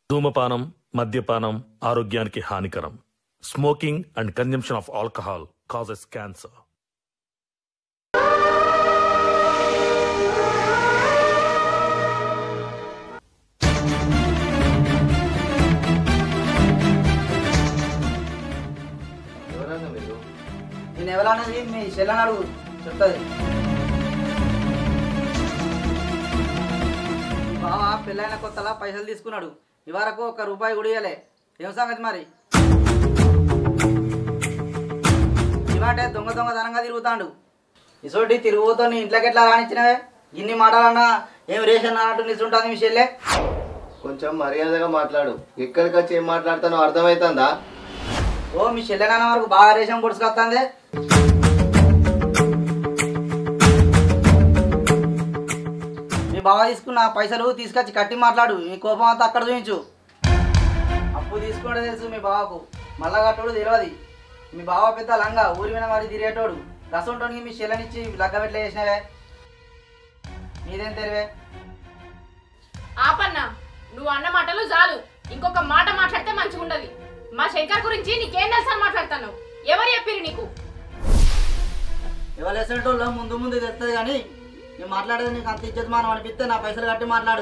ధూమపానం మద్యపానం ఆరోగ్యానికి హానికరం smoking and consumption of alcohol causes cancer ఎవరన్నా మీరు నేను ఎవరన్నది మీ చెల్లెని అడుగు చెప్తుంది బావ పెళ్ళైన కొత్తలా పైసలు తీసుకున్నాడు ఇవరకు ఒక్క రూపాయి కూడా ఇవ్వలే ఏం సంగతి మరి ఇవాటే దొంగ దొంగ ధనంగా తిరుగుతాడు ఇసోటి తిరుగుతో నీ ఇంట్లోకి ఎట్లా రానిచ్చినవే ఇన్ని మాటలన్నా ఏం రేషన్ అన్నట్టు నిల్చుంటుంది మీ చెల్లె కొంచెం మర్యాదగా మాట్లాడు ఎక్కడికి వచ్చి ఏం మాట్లాడుతానో అర్థమవుతుందా ఓ మీ చెల్లెనాన్న వరకు బాగా రేషన్ పొడుచుకొస్తుంది మీ బావ తీసుకున్న పైసలు తీసుకొచ్చి కట్టి మాట్లాడు మీ కోపం అంతా అక్కడ చూపించు అప్పు తీసుకుంటే తెలుసు మీ బావకు మళ్ళా కట్టోడు తెలియదు మీ బావ పెద్ద లంగా ఊరి మీద మరి తిరిగేటోడు రసంటోనికి మీ చెల్లెనిచ్చి లగ్గం ఎట్లా చేసినవే నీదేం తెలివే ఆపన్నా నువ్వు అన్న మాటలు చాలు ఇంకొక మాట మాట్లాడితే మంచిగా ఉండదు మా శంకర్ గురించి నీకేం తెలుసు అని మాట్లాడతాను ఎవరు చెప్పిరు నీకు ఎవరు వేసేటోళ్ళు ముందు ముందు తెస్తుంది కానీ నేను మాట్లాడేది నీకు అంత ఇచ్చేది మనం అనిపిస్తే నా పైసలు కట్టి మాట్లాడు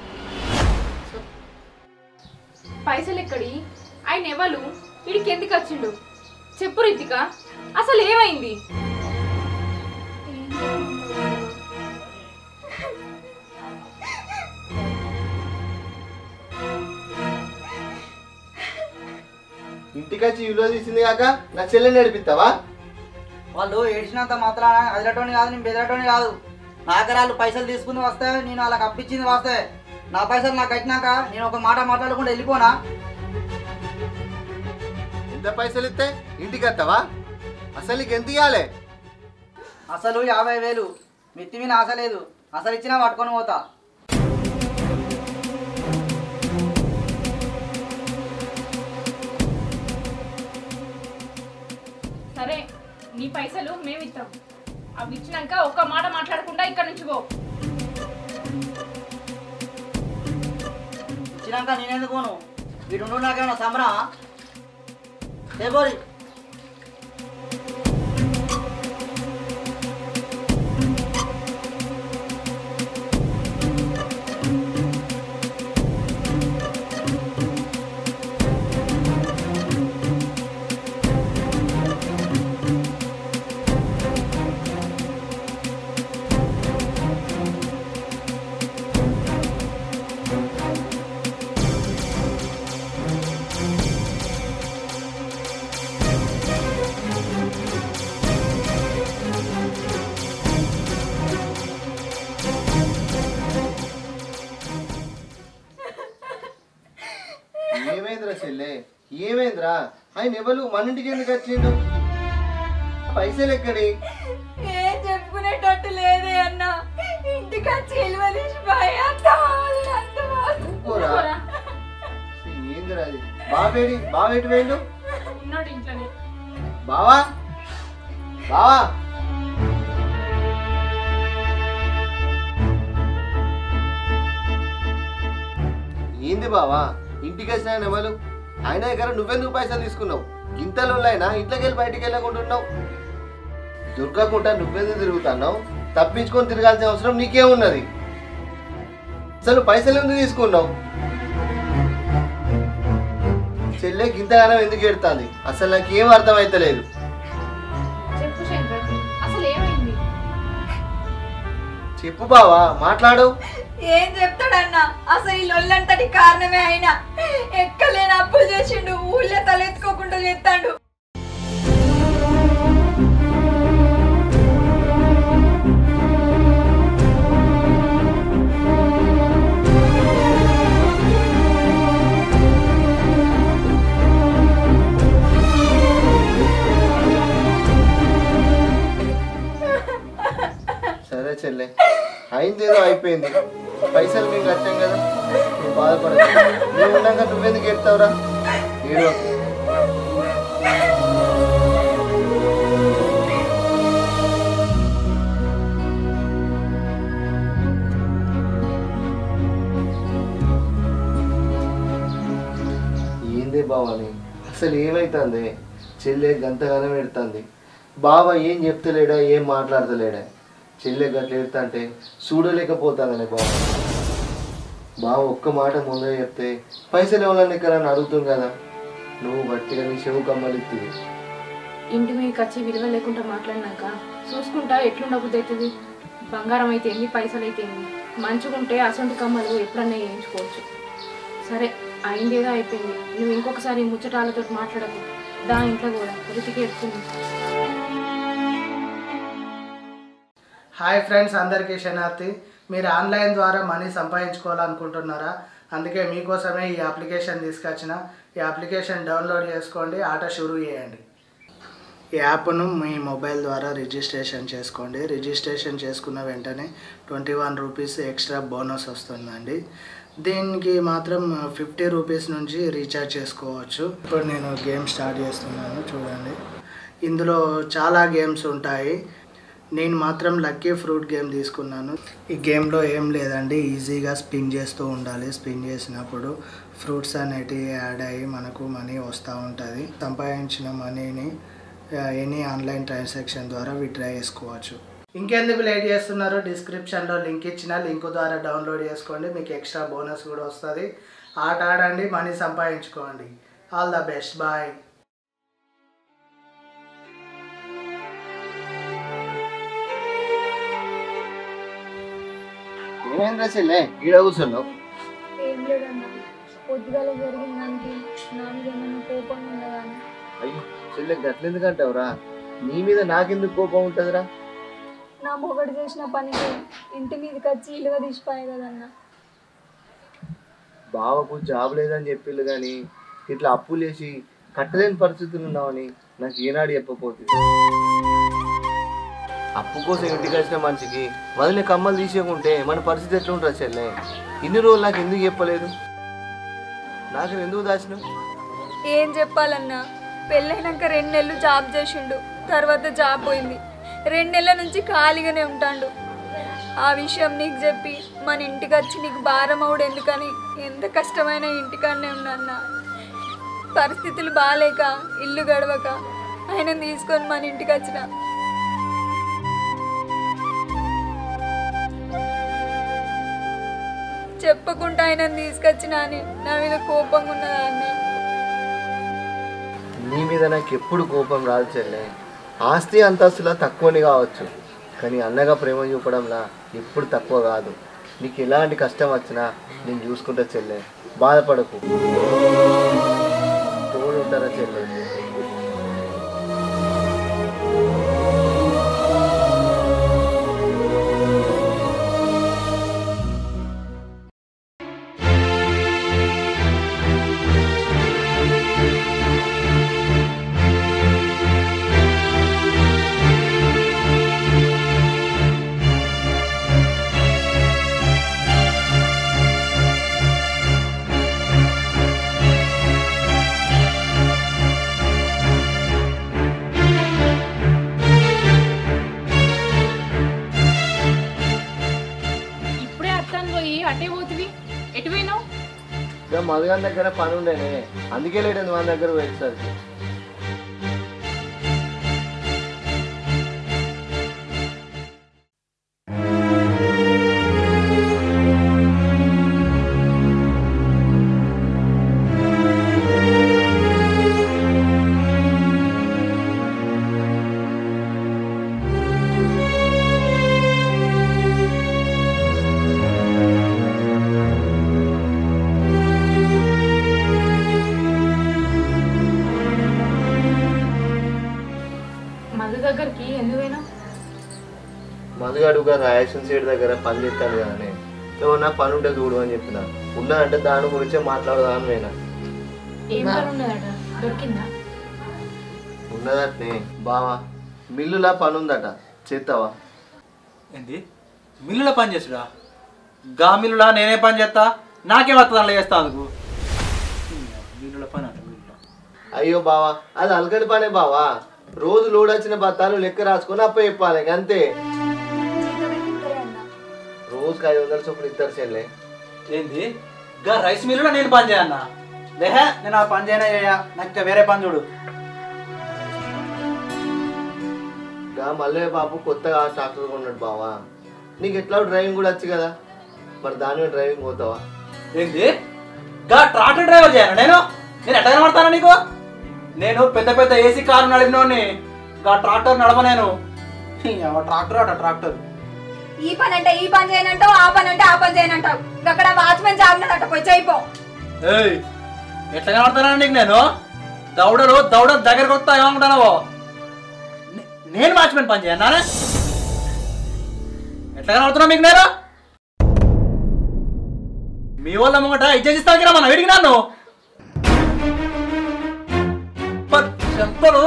పైసలు ఎక్కడి ఆయన ఎవరు వీడికి ఎందుకు వచ్చిండు చెప్పు రితిక అసలు ఏమైంది ఇంటికి వచ్చి విలువ తీసింది కాక నా చెల్లెని నడిపిస్తావా వాళ్ళు ఏడ్చినంత మాత్రాన అదిలటోని కాదు నేను బెదరటోని కాదు నాకరాలు పైసలు తీసుకుని వస్తే నేను వాళ్ళకి అప్పించింది వస్తే నా పైసలు నాకు కట్టినాక నేను ఒక మాట మాట్లాడకుండా వెళ్ళిపోనా ఎంత పైసలు ఇస్తే ఇంటికి వస్తావా అసలు నీకు ఎంత ఇవ్వాలి అసలు యాభై వేలు మిత్తి మీద ఆశ లేదు అసలు ఇచ్చినా పట్టుకొని పోతా సరే నీ పైసలు మేము ఇస్తాం అవి ఇచ్చినాక ఒక్క మాట మాట్లాడకుండా ఇక్కడ నుంచి పో ఇచ్చినాక నేనెందుకు పోను వీడు నాకేమన్నా సంబరా లేబోరి ఏమైందిరా చెల్లె ఏమైందిరా ఆయన ఎవరు మన ఇంటికి ఎందుకు వచ్చిండు పైసలు ఎక్కడి ఏం చెప్పుకునేటట్టు లేదే అన్న ఇంటికి వచ్చి విలువ తీసిపోయి అంత బాగుంది, అంత బాగుంది. ఊరుకోరా ఏందిరా అది బావేడి బావేటి వేయండు ఉన్నాడు ఇంట్లోనే బావా బావా ఏంది బావా ఇంటికి వచ్చిన ఆయన ఎవరు ఆయన దగ్గర నువ్వెందుకు పైసలు తీసుకున్నావు ఇంతలో అయినా ఇంట్లోకి వెళ్ళి బయటికి వెళ్ళకుండా ఉన్నావు దొరకకుండా నువ్వెందుకు తిరుగుతున్నావు తప్పించుకొని తిరగాల్సిన అవసరం నీకేమున్నది అసలు పైసలు ఎందుకు తీసుకున్నావు చెల్లె గింతగానం ఎందుకు ఎడుతుంది అసలు నాకేం అర్థమైతలేదు చెప్పు శంకర్ అసలు ఏమైంది చెప్పు బావా మాట్లాడు ఏం చెప్తాడన్న అసలు ఈ లొల్లంతటి కారణమే అయినా ఎక్కలేని అప్పులు చేసిండు ఊళ్ళో తలెత్తుకోకుండా చేస్తాడు సరే చెల్లె అయిందేదో అయిపోయింది పైసలు మేము కట్టాం కదా నువ్వు బాధపడదు నువ్వు ఉన్నాక నువ్వెందుకు ఎడతావురా ఏడు ఏందే బావని అసలు ఏమైతుంది చెల్లె గంతగానే పెడుతుంది బావ ఏం చెప్తలేడా ఏం మాట్లాడతలేడా చెల్లె గట్ల ఎడుతుంటే చూడలేకపోతానని బావ బావ ఒక్క మాట ముందే చెప్తే పైసలు ఎవరన్నా ఇక్కడ అడుగుతుంది కదా నువ్వు గట్టిగా నీ చెవు కమ్మలిస్తుంది ఇంటి మీదకి వచ్చి విలువ లేకుండా మాట్లాడినాక చూసుకుంటా ఎట్లుండబుద్ధి అవుతుంది బంగారం అయితే ఏంది పైసలు అయితే ఏంది మంచుకుంటే అసొంటి కమ్మలు ఎప్పుడన్నా వేయించుకోవచ్చు సరే అయిందేదో అయిపోయింది నువ్వు ఇంకొకసారి ముచ్చటాలతో మాట్లాడకు దా ఇంట్లో కూడా రుతికి ఎడుతుంది హాయ్ ఫ్రెండ్స్ అందరికీ శనార్థి మీరు ఆన్లైన్ ద్వారా మనీ సంపాదించుకోవాలనుకుంటున్నారా అందుకే మీకోసమే ఈ అప్లికేషన్ తీసుకొచ్చిన ఈ అప్లికేషన్ డౌన్లోడ్ చేసుకోండి ఆట షురూ చేయండి ఈ యాప్ను మీ మొబైల్ ద్వారా రిజిస్ట్రేషన్ చేసుకోండి రిజిస్ట్రేషన్ చేసుకున్న వెంటనే twenty one rupees extra bonus వస్తుందండి దీనికి మాత్రం ఫిఫ్టీ రూపీస్ నుంచి రీఛార్జ్ చేసుకోవచ్చు ఇప్పుడు నేను గేమ్ స్టార్ట్ చేస్తున్నాను చూడండి ఇందులో చాలా గేమ్స్ ఉంటాయి నేను మాత్రం లక్కీ ఫ్రూట్ గేమ్ తీసుకున్నాను ఈ గేమ్లో ఏం లేదండి ఈజీగా స్పిన్ చేస్తూ ఉండాలి స్పిన్ చేసినప్పుడు ఫ్రూట్స్ అనేటివి యాడ్ అయ్యి మనకు మనీ వస్తూ ఉంటుంది సంపాదించిన మనీని ఎనీ ఆన్లైన్ ట్రాన్సాక్షన్ ద్వారా విత్డ్రా చేసుకోవచ్చు ఇంకెందుకు లేట్ చేస్తున్నారు డిస్క్రిప్షన్లో లింక్ ఇచ్చిన లింక్ ద్వారా డౌన్లోడ్ చేసుకోండి మీకు ఎక్స్ట్రా బోనస్ కూడా వస్తుంది ఆట ఆడండి మనీ సంపాదించుకోండి ఆల్ ద బెస్ట్ బాయ్ ఏమైందిరా చెల్లె ఈడ కూర్చున్నావు ఏం లేదన్నా పొద్దుగాల జరిగిన దానికి నాన్నకి ఏమైనా కోపం ఉండదా అని అయ్యో చెల్లె గట్లెందుకంటావురా నీ మీద నాకెందుకు కోపం ఉంటుందిరా నా మొగడు చేసిన పనికి ఇంటి మీదకి వచ్చి ఇలువ తీసిపోయాయి కదన్నా బావకు జాబ్ లేదని చెప్పిళ్ళు కానీ ఇట్లా అప్పులు వేసి కట్టలేని పరిస్థితులు ఉన్నామని నాకు ఏనాడు చెప్పపోతుంది అప్పు కోసం ఇంటికి వచ్చిన మనిషికి వదిలే కమ్మలు తీసేకుంటే మన పరిస్థితి ఎట్లుంటుంది చెల్లె ఇన్ని రోజులు నాకు ఎందుకు చెప్పలేదు నాకు ఎందుకు దాచినావు ఏం చెప్పాలన్నా పెళ్ళైనాక రెండు నెలలు జాబ్ చేసిండు తర్వాత జాబ్ పోయింది రెండు నెలల నుంచి ఖాళీగానే ఉంటాడు ఆ విషయం నీకు చెప్పి మన ఇంటికి వచ్చి నీకు భారం అవుడు ఎందుకని ఎంత కష్టమైన ఇంటికాడనే ఉన్నా పరిస్థితులు బాగాలేక ఇల్లు గడవక ఆయన తీసుకొని మన ఇంటికి వచ్చిన చెప్పకుండా ఆయన తీసుకొచ్చినా అని నా మీద కోపంగా ఉన్నదా అన్న నీ మీద నాకు ఎప్పుడు కోపం రాదు చెల్లె ఆస్తి అంతస్తులా తక్కువని కావచ్చు కానీ అన్నగా ప్రేమ చూపడంలా ఎప్పుడు తక్కువ కాదు నీకు ఎలాంటి కష్టం వచ్చినా నేను చూసుకుంటా చెల్లె బాధపడకు తోడు ఉంటారా చెల్లె ఇప్పుడే అత్తాను పోయి అటే పోతుంది ఎటు పోయినావు ఇక మధుగాని దగ్గర పని ఉండేనే అందుకే లేడు మన దగ్గర పోయేసరికి మధు దగ్గరికి ఎందుకు పోయినావు మధుగాడుగా రాయేషన్ సైడ్ దగ్గర పని చేస్తాను కదనే ఏమన్నా పని ఉంటే చూడు అని చెప్పిన ఉన్నదంటే దాని గురించే మాట్లాడదాను నేను ఏం పని ఉన్నదట దొరికిందా ఉన్నదట్నే బావా మిల్లులా పని ఉందట చేస్తావా ఏంది మిల్లులో పని చేసుడా గా మిల్లులా నేనే పని చేస్తా నాకేం వస్తుంది అలా చేస్తా అందుకు మిల్లుల పని అంట మిల్లులో అయ్యో బావా అది అలగడి పనే బావా రోజు లోడ్ వచ్చిన బత్తాలు లెక్క రాసుకొని అప్ప చెప్పాలి అంతే జీతం ఎంత ఇస్తారే అన్న రోజుకి ఐదు వందల చొప్పున ఇస్తారు చెల్లె ఏంది గా రైస్ మిల్లులో నేను పని చేయన్నా లేహే నేను ఆ పని చేయనా చేయ నాకు ఇంకా వేరే పని చూడు గా మల్లయ్య బాబు కొత్తగా ట్రాక్టర్ కొన్నాడు బావా నీకు ఎట్లా డ్రైవింగ్ కూడా వచ్చు కదా మరి దాని మీద డ్రైవింగ్ పోతావా ఏంది గా ట్రాక్టర్ డ్రైవర్ చేయను నేను నేను ఎట్లా కనబడతాను నీకు నేను పెద్ద పెద్ద ఏసీ కారు నడిపినోని గా ట్రాక్టర్ నడప నేను ట్రాక్టర్ అట ట్రాక్టర్ ఈ పని అంటే ఈ పని చేయనంటావు ఆ పని అంటే ఆ పని చేయనంటావు అక్కడ వాచ్మెన్ జాబ్ నట పోయి చేయిపో ఏయ్ ఎట్లా కనబడతాను నీకు నేను దౌడలు దౌడ దగ్గరకు వస్తా ఏమనుకుంటానో నేను వాచ్మెన్ పని చేయను నానే ఎట్లా కనబడుతున్నా మీకు నేను మీ వాళ్ళ ముంగట ఇచ్చేసిస్తాను మన వీడికి నన్ను పర్- చెప్తాను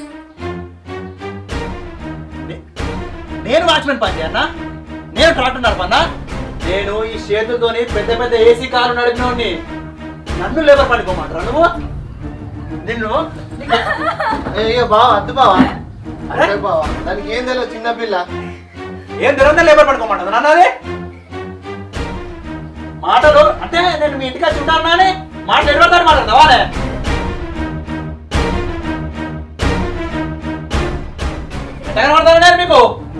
నే- నేను వాచ్మెన్ పని చేయన్నా నేను ట్రాక్టర్ నడపన్నా నేను ఈ చేతులతోని పెద్ద పెద్ద ఏసీ కారు నడిపినోడిని నన్ను లేబర్ పడుకోమంటారా నువ్వు నిన్ను ఏ ఇక బావా అద్దు బావా అరే? అరే బావా దానికి ఏం తెలియదు చిన్న పిల్ల ఏం తెలియదు లేబర్ పడుకోమంటుంది నన్ను అది మాటలు అంటే నేను మీ ఇంటికి వచ్చి ఉంటాను అని మాటలు ఎడబడతాను మాట్లాడతావా అనే? ఎట్లా కనబడతాను నేను మీకు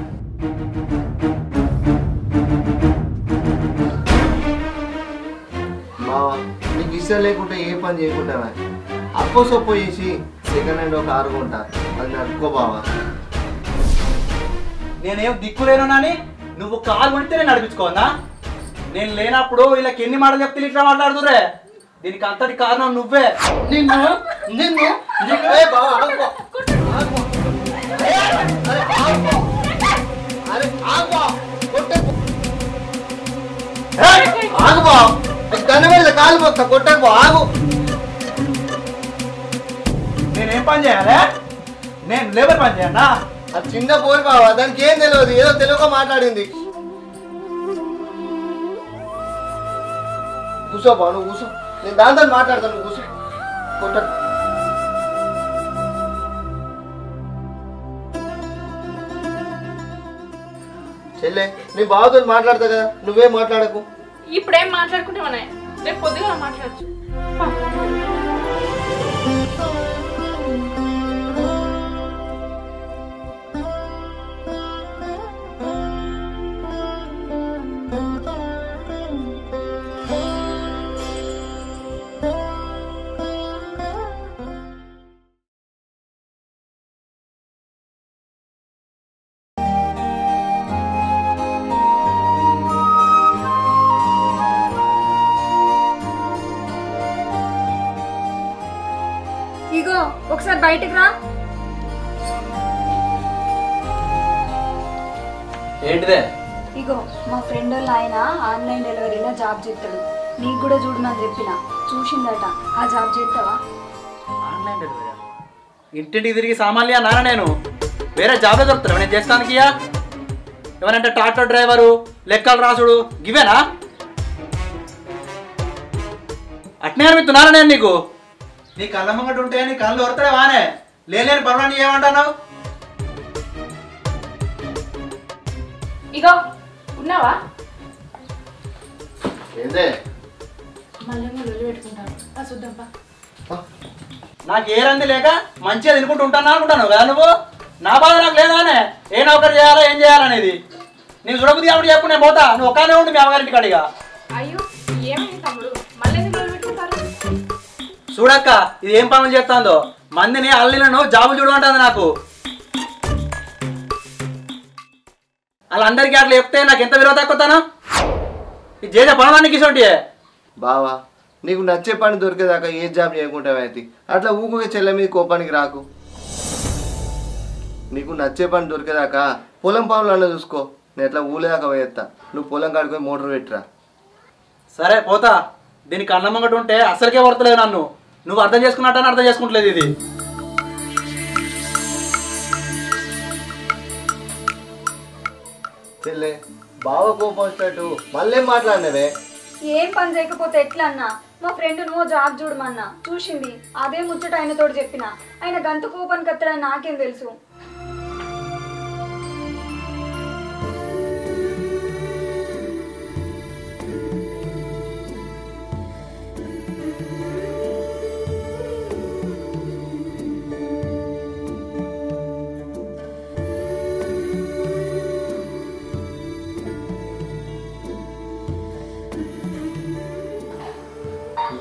బావా నీకు ఇష్టం లేకుంటే ఏ పని చేయకుండా అప్పో సొప్పో చేసి సెకండ్ హ్యాండ్ ఒక కారు కొంటా అది నడుపుకో బావా నేనేం దిక్కు లేనునని నువ్వు కారు కొడితే నేను నడిపించుకోవన్నా నేను లేనప్పుడు వీళ్ళకి ఎన్ని మాటలు చెప్తే ఇట్లా మాట్లాడుతురే దీనికి అంతటి కారణం నువ్వే నిన్ను నిన్ను నిన్ను ఏ బావా ఆగుపో. ఆగుపో. ఏ, అరే ఆగుపో. అరే ఆగుపో. కొట్టకు. ఏయ్! ఆగుపో కన్ను మీద కాలు మొత్తం కొట్టకు ఆగు నేనేం పని చేయాలి నేను లేబర్ పని చేయన్నా అది చిన్న పోయి బావా దానికి ఏం తెలియదు ఏదో తెలుగుగా మాట్లాడింది కూర్చో బావ నువ్వు కూర్చో నేను దాంతో మాట్లాడతాను నువ్వు కూర్చో కొట్టకు చెల్లె నీ బావతో మాట్లాడతా కదా నువ్వే మాట్లాడకు ఇప్పుడేం మాట్లాడుకుంటామనే రేపు పొద్దుగా మాట్లాడచ్చు ఇగో ఒకసారి బయటకు రా ఏంటిదే ఇగో మా ఫ్రెండ్ వాళ్ళ ఆయన ఆన్లైన్ డెలివరీలో జాబ్ చేస్తాడు నీకు కూడా చూడమని చెప్పిన చూసిందట ఆ జాబ్ చేస్తావా ఆన్లైన్ డెలివరీ ఇంటింటికి తిరిగి సామాన్లు అన్నారా నేను వేరే జాబ్లో దొరుకుతాను నేను చేస్తానికి ఇయ్యా? ఏమనంటే ట్రాక్టర్ డ్రైవరు లెక్కలు రాసుడు గివేనా అట్నే అనిపిస్తున్నారా నేను నీకు నీ కళ్ళ ముంగట ఉంటే నీ కళ్ళు దొరుకుతాడే వానే లేని పనులని ఏమంటున్నావు ఇగో ఉన్నావా ఏందే మళ్ళీ లొల్లి పెట్టుకుంటాను ఆ చూద్దాంపా నాకు ఏ రంది లేక మంచిగా తినుకుంటూ ఉంటాను అనుకుంటాను కదా నువ్వు నా బాధ నాకు లేదానే ఏ నౌకరు చేయాలా ఏం చేయాలనేది నీకు చూడబుద్ధి అప్పుడు చెప్పు నేను పోతా నువ్వు ఒక్కనే ఉండి మీ అమ్మగారింటి కాడిగా అయ్యో ఏమైంది తమ్ముడు మళ్ళీ ఎందుకు లొల్లి పెట్టుకుంటారు చూడక్క ఇది ఏం పనులు చేస్తాందో మందిని అల్లిలను జాబు చూడమంటుంది నాకు వాళ్ళందరికీ అట్లా చెప్తే నాకు ఎంత విలువ తక్కుతాను ఇది చేసే పనులన్నీ ఇసొంటి బావా నీకు నచ్చే పని దొరికేదాకా ఏ జాబ్ చేయకుండా అయితే అట్లా ఊకుగా చెల్లె మీద కోపానికి రాకు నీకు నచ్చే పని దొరికేదాకా పొలం పనులు అన్న చూసుకో నేను ఎట్లా ఊలేదాకా పోయేస్తా నువ్వు పొలం కాడికి పోయి మోటార్ పెట్టిరా సరే పోతా దీనికి అన్నం ఒకటి ఉంటే అసలుకే వర్తలేదు నన్ను నువ్వు అర్థం చేసుకున్నట్టని అర్థం చేసుకుంటలేదు ఇది చెల్లె బావ కోపం వచ్చినట్టు మళ్ళీ మాట్లాడినవే ఏం పని చేయకపోతే ఎట్లా అన్నా మా ఫ్రెండ్ నువ్వు జాబ్ చూడమన్నా చూసింది అదే ముచ్చట ఆయనతోటి చెప్పిన ఆయన గంత కోపానికి ఎత్తడని నాకేం తెలుసు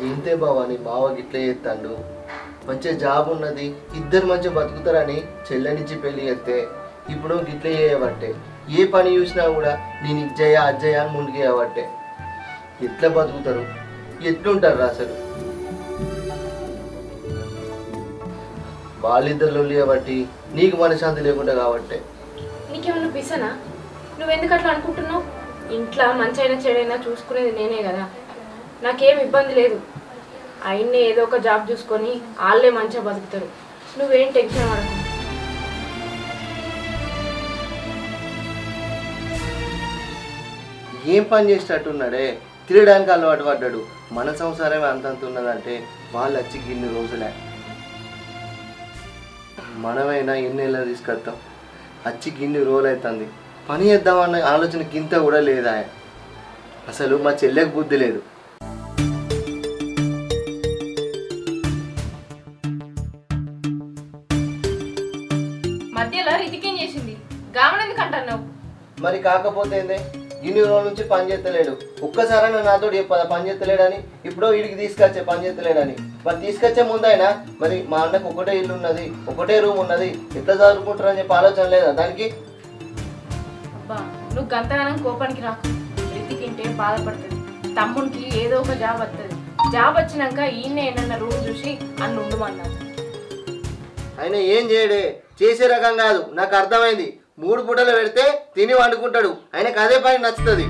ఏంతే బావా నీ బావ గిట్ల చేస్తాడు మంచిగా జాబ్ ఉన్నది ఇద్దరు మంచిగా బతుకుతారని చెల్లెనిచ్చి పెళ్లి చేస్తే ఇప్పుడు గిట్ల చేయబట్టే ఏ పని చూసినా కూడా నేను ఇజ్జయ్య అజ్జయ్య అని ముందుకు చేయబట్టే ఎట్లా బతుకుతారు ఎట్లుంటారు అసలు వాళ్ళిద్దరు చేయబట్టి నీకు మనశ్శాంతి లేకుండా కాబట్టే నీకేమన్నా పిసనా నువ్వెందుకు అట్లా అనుకుంటున్నావు ఇంట్లో మంచైనా చెడైనా చూసుకునేది నేనే కదా నాకేం ఇబ్బంది లేదు ఆయన్నే ఏదో ఒక జాబ్ చూసుకొని వాళ్ళే మంచిగా బతుకుతారు నువ్వేం టెన్షన్ పడకు ఏం పని చేసేటట్టున్నాడే తిరగడానికి అలవాటు పడ్డాడు మన సంసారమే అంతంత ఉన్నదంటే వాళ్ళు వచ్చి గిన్ని రోజులే మనమైనా ఎన్నేళ్ళ తీసుకొస్తాం వచ్చి గిన్ని రోజులు అవుతుంది పని చేద్దామన్న ఆలోచన గింత కూడా లేదా అసలు మా చెల్లెకి బుద్ధి లేదు మధ్యలో రితికేం చేసింది గామన్ ఎందుకు అంటున్నావు మరి కాకపోతే ఏందే ఇన్ని రోజుల నుంచి పని చేస్తలేడు ఒక్కసారైనా నాతో చెప్పదా పని చేస్తలేడని ఇప్పుడు వీడికి తీసుకొచ్చే పని చేస్తలేడని మరి తీసుకొచ్చే ముందైనా మరి మా అన్నకు ఒకటే ఇల్లు ఉన్నది ఒకటే రూమ్ ఉన్నది ఎట్లా చదువుకుంటారని చెప్పి ఆలోచన లేదా దానికి అబ్బా నువ్వు గంతగానం కోపానికి రాకు రితికింటే బాధపడుతుంది తమ్మునికి ఏదో ఒక జాబ్ వస్తుంది జాబ్ వచ్చినాక ఈయన ఏమన్నా రూమ్ చూసి అన్ను ఉండమన్నాను ఆయన ఏం చేయడే చేసే రకం కాదు నాకు అర్థమైంది మూడు పూటలు పెడితే తిని వండుకుంటాడు ఆయనకు అదే పని నచ్చుతుంది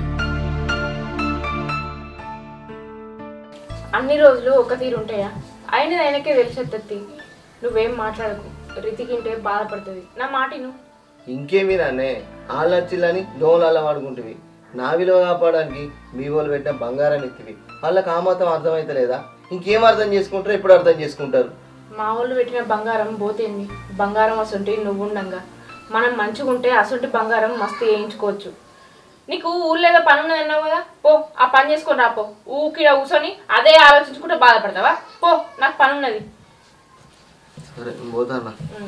అన్ని రోజులు ఒక తీరు ఉంటాయా అయినది ఆయనకే తెలిసేత్తది నువ్వేం మాట్లాడకు రితికింటే బాధపడుతుంది నా మాటిను ఇంకేమీ నాన్నే వాళ్ళు వచ్చిల్లని దోమలల్ల వాడుకుంటువి నా విలువ కాపాడడానికి మీ వాళ్ళు పెట్టిన బంగారం ఎత్తివి వాళ్ళకి ఆ మాత్రం అర్థమైతలేదా ఇంకేం అర్థం చేసుకుంటారో ఎప్పుడు అర్థం చేసుకుంటారు మా వాళ్ళు పెట్టిన బంగారం పోతేంది బంగారం అసొంటి నువ్వు ఉండంగా మనం మంచిగుంటే అసొంటి బంగారం మస్తు వేయించుకోవచ్చు నీకు ఊళ్ళో ఏదో పని ఉన్నది అన్నావు కదా పో ఆ పని చేసుకొని రాపో ఊకిడ కూర్చొని అదే ఆలోచించుకుంటే బాధపడతావా పో నాకు పని ఉన్నది సరే పోతానా ఉం.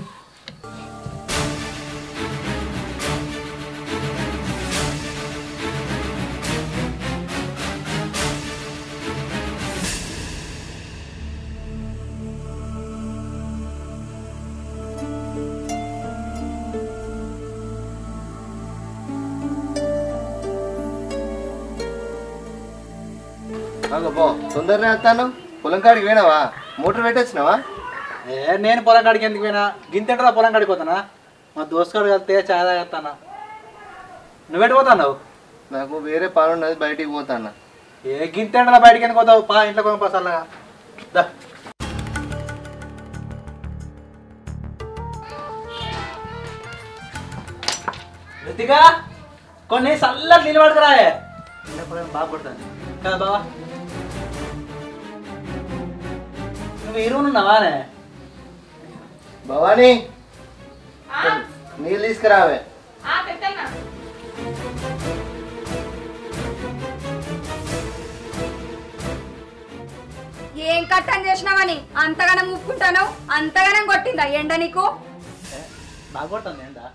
ఆగో పో తొందరనే వస్తాను పొలం కాడికి పోయినావా మోటార్ పెట్టొచ్చినావా ఏ నేను పొలం కాడికి ఎందుకు పోయినా గింతెంటరా పొలం కాడికి పోతానా మా దోస్తుగాడు కలిస్తే చాలా తాగేస్తానా నువ్వెటు పోతావు నాకు వేరే పని ఉన్నది బయటికి పోతానా ఏ గింతెంటరా బయటికి ఎందుకు పోతావు పా ఇంట్లో పోయి పసల్లగా దా రితికా కొన్ని చల్లటి నీళ్ళు పడుకురాయే బాగా కొడుతుంది కదా బావా నువ్వు ఇరువునున్నావానే భవానీ నీళ్ళు తీసుకురావే ఆ, తెత్తన్నా. ఏం కట్టం చేసినావని అంతగానం ఊపుకుంటాను అంతగానం కొట్టిందా ఎండ నీకు బాగా కొడుతుంది ఏందా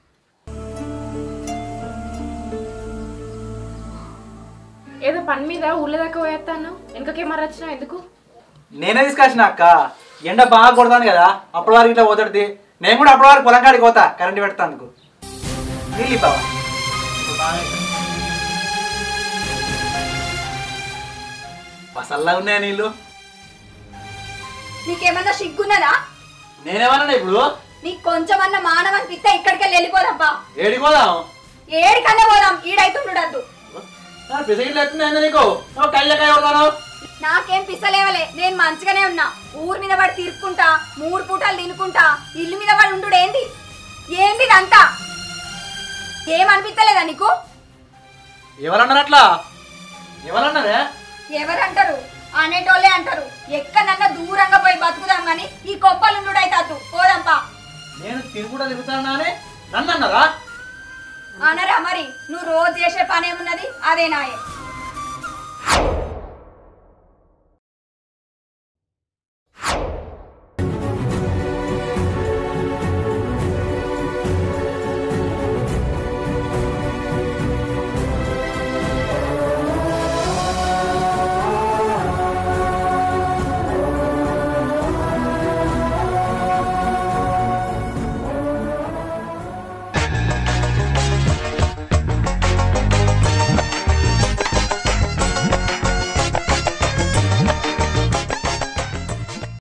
ఏదో పని మీద ఊళ్ళో దాకా పోయేస్తాను వెనకకేమరా వచ్చినావు ఎందుకు నేనే తీసుకొచ్చిన అక్క ఎండ బాగా కొడతాను కదా అప్పటి వరకు ఇట్లా పోతాడుది నేను కూడా అప్పటి వరకు పొలం కాడికి పోతా కరెంట్ పెడతాను నీళ్ళు ఇవ్వవా మసల్లా ఉన్నాయా నీళ్ళు నీకేమన్నా సిగ్గున్నదా నేనేమన్నా ఇప్పుడు నీకు కొంచెమన్నా మానవ అనిపిస్తే ఇక్కడికి వెళ్ళిపోదబ్బా ఏడికి పోదాం ఏడికన్నా పోదాం ఈడైతుండద్దు పిసగిట్లు ఎత్తుంది నీకు నువ్వు కయ్యకాయ కొడతాను నాకేం పిసలేవలే నేను మంచిగానే ఉన్నా ఊరి మీద పడి తీర్పుకుంటా మూడు పూటలు తినుకుంటా ఇల్లు మీద పడి ఉండు ఏంది ఏంది ఇదంతా ఏమనిపించలేదా నీకు ఎవరన్నారు అట్లా ఎవరన్నారే ఎవరంటారు అనేటోళ్ళే అంటారు ఎక్కడన్నా దూరంగా పోయి బతుకుదాం గాని ఈ కొప్పలుండు అయితే పోదాంపా నేను తిరుగుడా తిరుగుతానా అని నన్ను అన్నారా అనరా మరి నువ్వు రోజు చేసే పని ఏమున్నది అదే నాయే